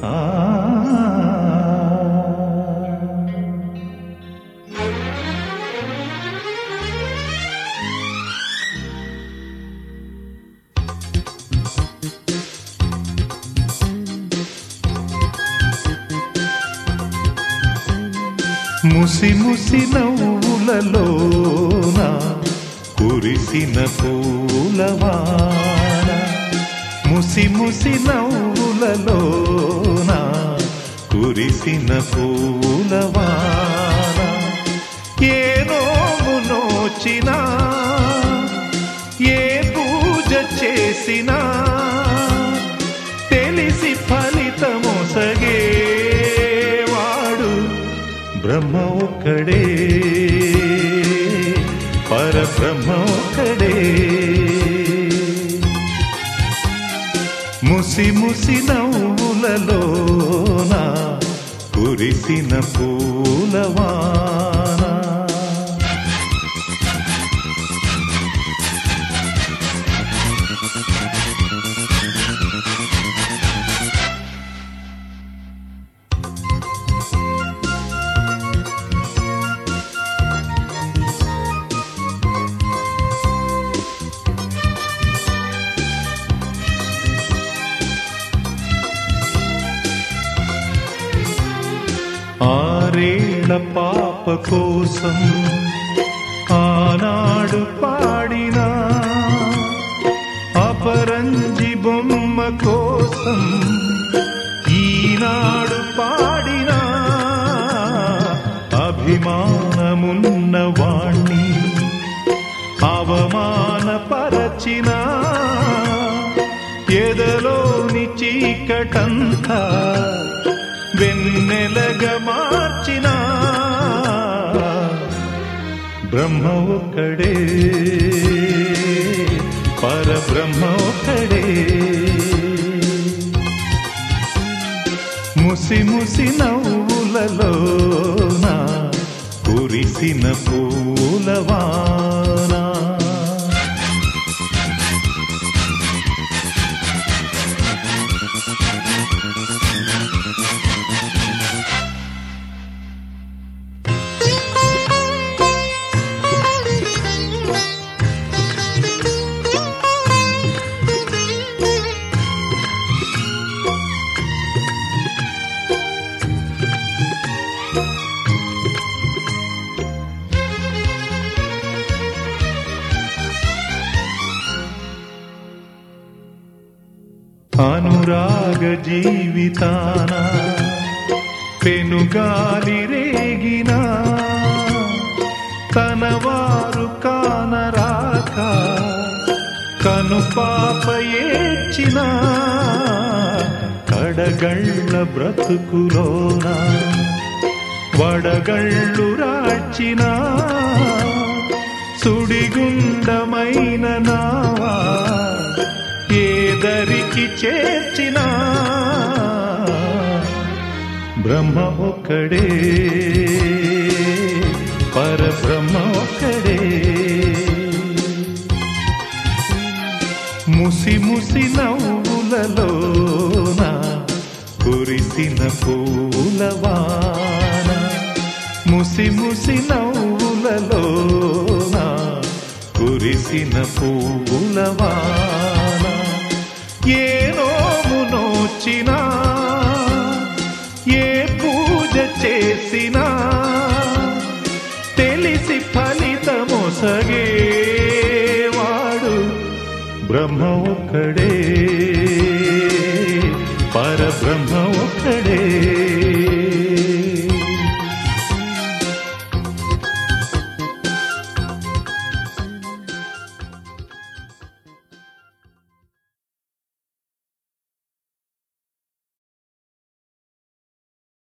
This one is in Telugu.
ఆ ముసి ముసి నవ్వులలోన కురిసిన పూలవాన ముసి ముసి నవ్వులలోన కురిసిన పూలవాన ఏ నోము నోచినా ఏ పూజ చేసినా తెలిసి ఫలితమొసగేవాడు బ్రహ్మ ఒక్కడే పరబ్రహ్మ ఒక్కడే ముసి ముసి నవ్వులలోన కురిసిన పూలవాన ఆరేళ్ల పాప కోసం ఆనాడు పాడిన అపరంజి బొమ్మ కోసం ఈనాడు పాడిన అభిమానమున్న వాణ్ణి అవమానపరచిన ఎదలోని చీకటంతా వెన్నెలగా మార్చిన బ్రహ్మ ఒక్కడే పరబ్రహ్మ ఒక్కడే ముసి ముసి నవ్వులలోన కురిసిన పూలవానా అనురాగ జీవితాన పెనుగాలి రేగిన తనవారు కానరాక కను పాప ఏడ్చిన కడగళ్ళ బ్రతుకులోన వడగళ్ళు రాచిన సుడిగుండమైన నావా ఏదరికి చేర్చిన బ్రహ్మ ఒక్కడే పరబ్రహ్మ ఒక్కడే ముసి ముసి నవ్వులలోన కురిసిన పూలవాన ముసి ముసి నవ్వులలోన కురిసిన పూలవాన ఏ నోము నోచినా ఏ పూజ చేసినా తెలిసి ఫలితమొసగేవాడు బ్రహ్మ ఒక్కడే పరబ్రహ్మ ఒక్కడే